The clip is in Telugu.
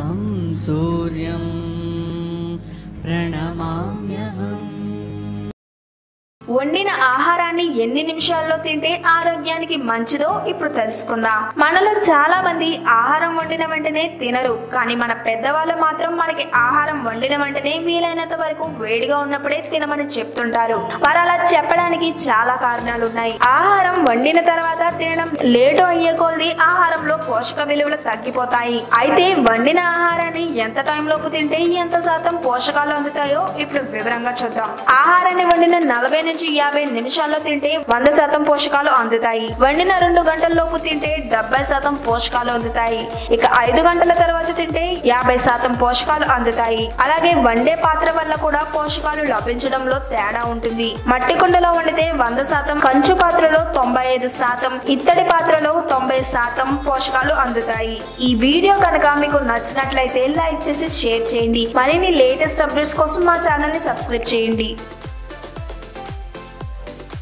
तं सूर्यं प्रणमाम्यहम् వండిన ఆహారాన్ని ఎన్ని నిమిషాల్లో తింటే ఆరోగ్యానికి మంచిదో ఇప్పుడు తెలుసుకుందాం మనలో చాలా మంది ఆహారం వండిన వెంటనే తినరు కానీ మన పెద్దవాళ్ళు మాత్రం మనకి ఆహారం వండిన వెంటనే వీలైనంత వరకు వేడిగా ఉన్నప్పుడే తినమని చెప్తుంటారు వారు అలా చెప్పడానికి చాలా కారణాలు ఉన్నాయి ఆహారం వండిన తర్వాత తినడం లేటు అయ్యే కొలది ఆహారంలో పోషక విలువలు తగ్గిపోతాయి అయితే వండిన ఆహారాన్ని ఎంత టైం లోపు తింటే ఎంత శాతం పోషకాలు అందుతాయో ఇప్పుడు వివరంగా చూద్దాం ఆహారాన్ని వండిన నలభై నుంచి యాభై నిమిషాల్లో తింటే వంద శాతం పోషకాలు అందుతాయి వండిన రెండు గంటల లోపు తింటే డెబ్బై శాతం పోషకాలు అందుతాయి ఇక ఐదు గంటల తర్వాత తింటే యాభై శాతం పోషకాలు అందుతాయి అలాగే వండే పాత్ర వల్ల కూడా పోషకాలు లభించడంలో తేడా ఉంటుంది మట్టి కుండలో వండితే వంద శాతం కంచు పాత్రలో తొంభై ఐదు శాతం ఇత్తడి పాత్రలో తొంభై శాతం పోషకాలు అందుతాయి ఈ వీడియో కనుక మీకు నచ్చినట్లయితే లైక్ చేసి షేర్ చేయండి మరిన్ని లేటెస్ట్ అప్డేట్స్ కోసం మా ఛానల్ ని సబ్స్క్రైబ్ చేయండి